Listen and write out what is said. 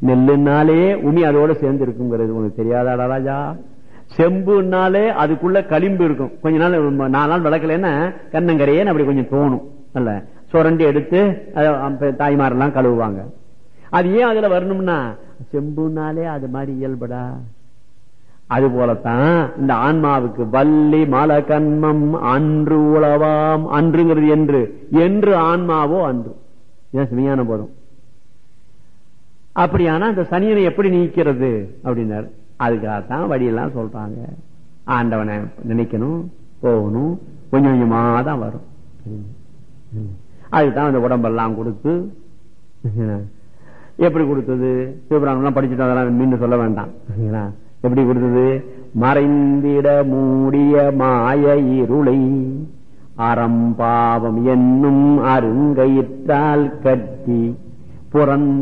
நெல்லுனாலே உமி அதோட சேர்ந்து இருக்குங்கிறது உனக்கு தெரியாதாடா ராஜா செம்புனாலே அதுக்குள்ள களிம்பு இருக்கும் கொஞ்ச நாள் நாலு நாள் விளக்கலன்னா கண்ணங்கரையேன்னு அப்படி கொஞ்சம் தோணும் அல்ல சுரண்டி எடுத்து தாய்மாரெல்லாம் கழுவுவாங்க அது ஏன் அதுல வரணும்னா செம்புனாலே அது மாதிரி இயல்படா அது போலத்தான் இந்த ஆன்மாவுக்கு வள்ளி மல கண்மம் அன்று உளவாம் அன்றுங்கிறது என்று என்று ஆன்மாவோ அன்று இதான் சுமையான போதும் அப்படியானா இந்த சனியனை எப்படி நீக்கிறது அப்படின்னாரு அதுக்காகத்தான் வழியெல்லாம் சொல்றாங்க ஆண்டவனை நினைக்கணும் போகணும் கொஞ்சம் கொஞ்சமா தான் வரும் அதுக்குதான் அந்த உடம்பெல்லாம் கொடுத்து எப்படி கொடுத்தது சிவபுராணம் படிச்சுட்டு அதெல்லாம் மீண்டும் சொல்ல வேண்டாம் எப்படி கொடுத்தது மறைந்திட மூடிய மாய இருளை அறம்பாவம் என்னும் அருங்கயிற்றால் கட்டி புறந்த